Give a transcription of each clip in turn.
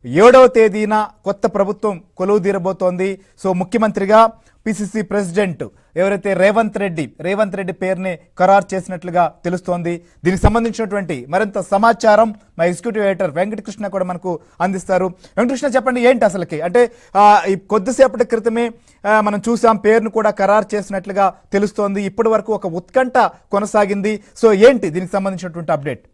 ఏడవ తేదీన కొత్త ప్రభుత్వం కొలువు తీరబోతోంది సో ముఖ్యమంత్రిగా పిసిసి ప్రెసిడెంట్ ఎవరైతే రేవంత్ రెడ్డి రేవంత్ రెడ్డి పేరుని ఖరారు చేసినట్లుగా తెలుస్తోంది దీనికి సంబంధించినటువంటి మరింత సమాచారం మా ఎగ్జిక్యూటివ్ ఎడిటర్ వెంకటకృష్ణ కూడా మనకు అందిస్తారు వెంకటకృష్ణ చెప్పండి ఏంటి అసలుకి అంటే ఆ, ఈ కొద్దిసేపటి క్రితమే ఆ, మనం చూసాం పేరును కూడా ఖరారు చేసినట్లుగా తెలుస్తోంది ఇప్పటి వరకు ఒక ఉత్కంఠ కొనసాగింది సో ఏంటి దీనికి సంబంధించినటువంటి అప్డేట్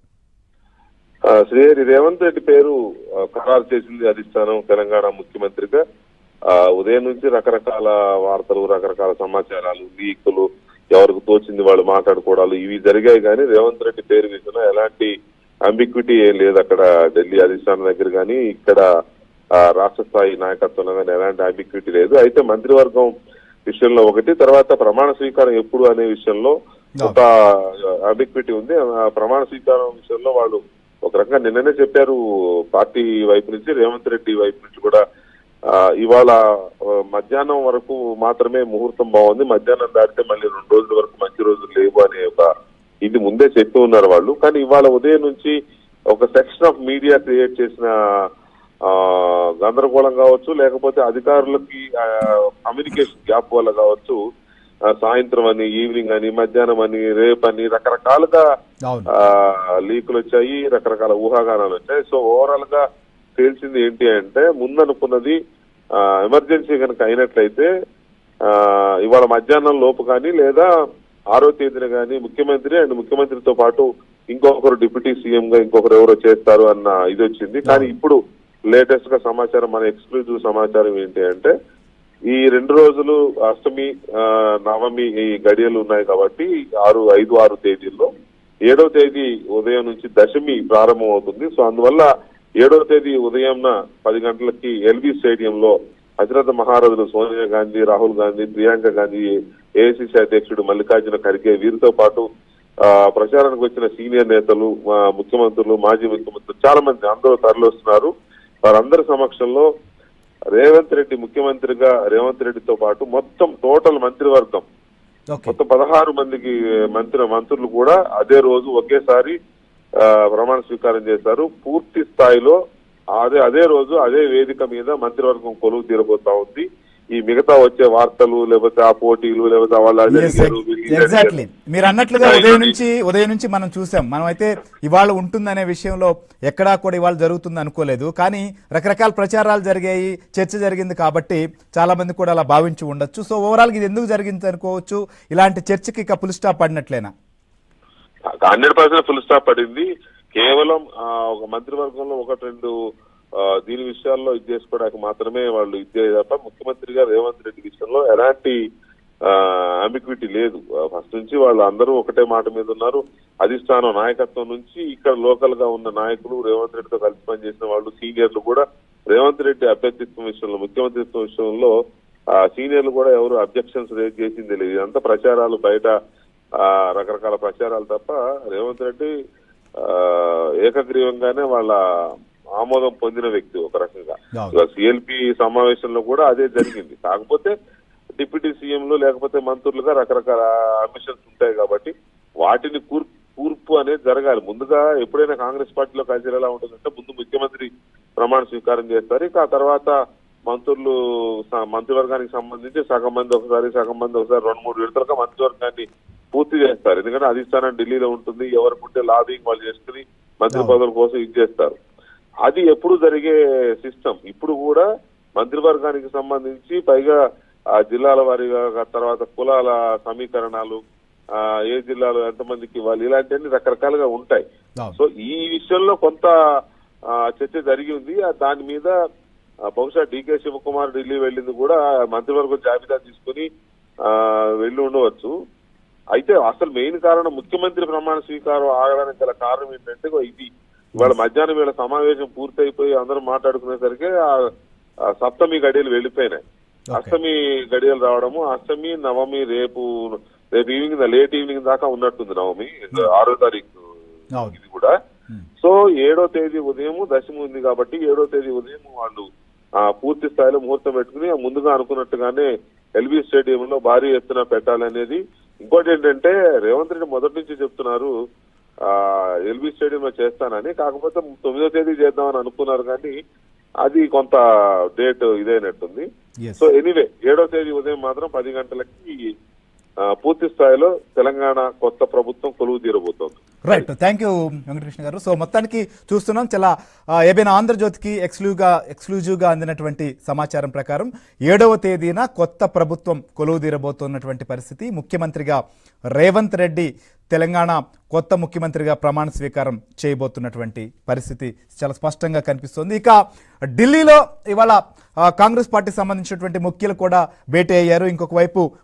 ఆ, శ్రీహరి రేవంత్ రెడ్డి పేరు ఆ, ఖరారు చేసింది అధిష్టానం తెలంగాణ ముఖ్యమంత్రిగా ఆ, ఉదయం నుంచి రకరకాల వార్తలు రకరకాల సమాచారాలు లీకులు ఎవరికి తోచింది వాళ్ళు మాట్లాడుకోవడాలు ఇవి జరిగాయి కానీ రేవంత్ రెడ్డి పేరు విషయంలో ఎలాంటి అంబిక్విటీ ఏం లేదు అక్కడ ఢిల్లీ అధిష్టానం దగ్గర కానీ ఇక్కడ ఆ, రాష్ట్ర స్థాయి నాయకత్వంలో కానీ ఎలాంటి అంబిక్విటీ లేదు అయితే మంత్రివర్గం విషయంలో ఒకటి తర్వాత ప్రమాణ స్వీకారం ఎప్పుడు అనే విషయంలో ఒక అంబిక్విటీ ఉంది ఆ ప్రమాణ స్వీకారం విషయంలో వాళ్ళు ఒక రకంగా నిన్ననే చెప్పారు పార్టీ వైపు నుంచి రేవంత్ రెడ్డి వైపు నుంచి కూడా ఆ, ఇవాళ ఆ, మధ్యాహ్నం వరకు మాత్రమే ముహూర్తం బాగుంది మధ్యాహ్నం దాటితే మళ్ళీ రెండు రోజుల వరకు మంచి రోజులు లేవు అనే ఒక ఇది ముందే చెప్పి ఉన్నారు వాళ్ళు కానీ ఇవాళ ఉదయం నుంచి ఒక సెక్షన్ ఆఫ్ మీడియా క్రియేట్ చేసిన ఆ, గందరగోళం కావచ్చు లేకపోతే అధికారులకి కమ్యూనికేషన్ గ్యాప్ వల్ల కావచ్చు ఆ, సాయంత్రం అని ఈవినింగ్ అని మధ్యాహ్నం అని రేపు అని రకరకాలుగా అవును ఆ, లీకులు వచ్చాయి రకరకాల ఊహాగానాలు వచ్చాయి సో ఓవరాల్ గా తేల్చింది ఏంటి అంటే ముందనుకున్నది ఆ, ఎమర్జెన్సీ కనుక అయినట్లయితే ఆ, ఇవాళ మధ్యాహ్నం లోపు కానీ లేదా ఆరో తేదీన కానీ ముఖ్యమంత్రి అండ్ ముఖ్యమంత్రితో పాటు ఇంకొకరు డిప్యూటీ సీఎం గా ఇంకొకరు ఎవరో చేస్తారు అన్న ఇది వచ్చింది కానీ ఇప్పుడు లేటెస్ట్ గా సమాచారం మన ఎక్స్క్లూజివ్ సమాచారం ఏంటి అంటే ఈ రెండు రోజులు అష్టమి ఆ, నవమి ఈ గడియలు ఉన్నాయి కాబట్టి ఆరు ఐదు ఆరు తేదీల్లో ఏడవ తేదీ ఉదయం నుంచి దశమి ప్రారంభం అవుతుంది సో అందువల్ల ఏడవ తేదీ ఉదయం పది గంటలకి ఎల్బీ స్టేడియంలో అతిరథ మహారథులు సోనియా గాంధీ రాహుల్ గాంధీ ప్రియాంక గాంధీ ఏఐసిసి అధ్యక్షుడు మల్లికార్జున ఖర్గే వీరితో పాటు ఆ, ప్రచారానికి వచ్చిన సీనియర్ నేతలు ఆ, ముఖ్యమంత్రులు మాజీ ముఖ్యమంత్రులు చాలా మంది అందరూ తరలిస్తున్నారు వారందరి సమక్షంలో రేవంత్ రెడ్డి ముఖ్యమంత్రిగా రేవంత్ రెడ్డితో పాటు మొత్తం టోటల్ మంత్రివర్గం ఓకే మొత్తం పదహారు మందికి మంత్రి మంత్రులు కూడా అదే రోజు ఒకేసారి ఆ, ప్రమాణ స్వీకారం చేశారు పూర్తి స్థాయిలో అదే అదే రోజు అదే వేదిక మీద మంత్రివర్గం కొలువు తీరబోతా ఉంది ఈ మిగతా వచ్చే వార్తలు లేకపోతే ఆ పోటీలు లేకపోతే వాళ్ళు అది అడిగారు, వీళ్ళు ఇది ఎగ్జాక్ట్లీ అడిగారు. మీరు అన్నట్లుగా ఉదయం నుంచి ఉదయం నుంచి మనం చూసాం మనం అయితే ఇవాళ ఉంటుందనే విషయంలో ఎక్కడా కూడా ఇవాళ జరుగుతుంది అనుకోలేదు కానీ రకరకాల ప్రచారాలు జరిగాయి చర్చ జరిగింది కాబట్టి చాలా మంది కూడా అలా భావించి ఉండొచ్చు సో ఓవరాల్ ఇది ఎందుకు జరిగింది అనుకోవచ్చు ఇలాంటి చర్చకి ఇక ఫుల్ స్టాప్ పడినట్లేనా హండ్రెడ్ పర్సెంట్ ఫుల్ స్టాప్ పడింది కేవలం ఆ, ఒక మంత్రివర్గంలో ఒకటి రెండు ఆ, దీని విషయాల్లో ఇది చేసుకోవడానికి మాత్రమే వాళ్ళు ఇదే తప్ప ముఖ్యమంత్రిగా రేవంత్ రెడ్డి విషయంలో ఎలాంటి అంబిక్విటీ లేదు ఫస్ట్ నుంచి వాళ్ళు అందరూ ఒకటే మాట మీద ఉన్నారు అధిష్టానం నాయకత్వం నుంచి ఇక్కడ లోకల్ గా ఉన్న నాయకులు రేవంత్ రెడ్డితో కలిసి పనిచేసిన వాళ్ళు సీనియర్లు కూడా రేవంత్ రెడ్డి అభ్యర్థిత్వం విషయంలో ముఖ్యమంత్రిత్వం విషయంలో ఆ, సీనియర్లు కూడా ఎవరు అబ్జెక్షన్స్ రేజ్ చేసింది లేదు ఇదంతా ప్రచారాలు బయట ఆ, రకరకాల ప్రచారాలు తప్ప రేవంత్ రెడ్డి ఆ, ఏకగ్రీవంగానే వాళ్ళ ఆమోదం పొందిన వ్యక్తి ఒక రకంగా అవును. సిఎల్పి సమావేశంలో కూడా అదే జరిగింది కాకపోతే డిప్యూటీ సీఎంలు లేకపోతే మంత్రులుగా రకరకాల అంబిషన్స్ ఉంటాయి కాబట్టి వాటిని కూర్ కూర్పు అనేది జరగాలి ముందుగా ఎప్పుడైనా కాంగ్రెస్ పార్టీలో కల్చర్ ఎలా ఉంటుందంటే ముందు ముఖ్యమంత్రి ప్రమాణ స్వీకారం చేస్తారు ఇక ఆ తర్వాత మంత్రులు స- మంత్రివర్గానికి సంబంధించి సగం మంది ఒకసారి సగం మంది ఒకసారి రెండు మూడు విడతలుగా మంత్రివర్గాన్ని పూర్తి చేస్తారు ఎందుకంటే అధిష్టానం ఢిల్లీలో ఉంటుంది ఎవరికి ఉంటే లాబింగ్ వాళ్ళు చేసుకుని మంత్రి అవును. పదవుల కోసం ఇది చేస్తారు అది ఎప్పుడు జరిగే సిస్టమ్ ఇప్పుడు కూడా మంత్రివర్గానికి సంబంధించి పైగా ఆ జిల్లాల వారీగా తర్వాత కులాల సమీకరణాలు ఆ ఏ జిల్లాలో ఎంతమందికి ఇవ్వాలి ఇలాంటివన్నీ రకరకాలుగా ఉంటాయి అవును. సో ఈ విషయంలో కొంత ఆ, చర్చ జరిగి ఉంది ఆ దాని మీద ఆ, బహుశా డీకే శివకుమార్ ఢిల్లీ వెళ్ళింది కూడా మంత్రివర్గం జాబితా తీసుకుని ఆ, వెళ్ళి ఉండవచ్చు అయితే అసలు మెయిన్ కారణం ముఖ్యమంత్రి ప్రమాణ స్వీకారం ఆగడానికి గల కారణం ఏంటంటే ఇగో ఇది ఇవాళ మధ్యాహ్నం వేళ సమావేశం పూర్తయిపోయి అందరూ మాట్లాడుకునేసరికి ఆ ఆ సప్తమి గడియలు వెళ్ళిపోయినాయి Okay. అష్టమి గడియలు రావడము అష్టమి నవమి రేపు రేపు ఈవినింగ్ లేట్ ఈవినింగ్ దాకా ఉన్నట్టుంది నవమి ఆరో తారీఖు అవును. ఇది కూడా Hmm. సో ఏడో తేదీ ఉదయం దశమి ఉంది కాబట్టి ఏడో తేదీ ఉదయం వాళ్ళు ఆ పూర్తి స్థాయిలో ముహూర్తం పెట్టుకుని ఆ ముందుగా అనుకున్నట్టుగానే ఎల్బీ స్టేడియంలో భారీ ఎత్తున పెట్టాలనేది ఇంకోటి ఏంటంటే రేవంత్ రెడ్డి మొదటి నుంచి చెప్తున్నారు ఆ ఎల్బీ స్టేడియం లో చేస్తానని కాకపోతే తొమ్మిదో తేదీ చేద్దామని అనుకున్నారు కానీ అది కొంత డేట్ ఇదైనట్టుంది Yes. సో ఎనీవే ఏడో తేదీ ఉదయం మాత్రం పది గంటలకి ఆ, పూర్తి స్థాయిలో తెలంగాణ కొత్త ప్రభుత్వం కొలువు తీరబోతోంది రైట్ థ్యాంక్ యూ వెంకటకృష్ణ గారు సో మొత్తానికి చూస్తున్నాం చాలా ఆ, ఏబైనా ఆంధ్రజ్యోతికి ఎక్స్క్లూగా ఎక్స్క్లూజివ్గా అందినటువంటి సమాచారం ప్రకారం ఏడవ తేదీన కొత్త ప్రభుత్వం కొలువు తీరబోతున్నటువంటి పరిస్థితి ముఖ్యమంత్రిగా రేవంత్ రెడ్డి తెలంగాణ కొత్త ముఖ్యమంత్రిగా ప్రమాణ స్వీకారం చేయబోతున్నటువంటి పరిస్థితి చాలా స్పష్టంగా కనిపిస్తోంది ఇక ఢిల్లీలో ఇవాళ ఆ, కాంగ్రెస్ పార్టీ సంబంధించినటువంటి ముఖ్యులు కూడా భేటీ అయ్యారు ఇంకొక వైపు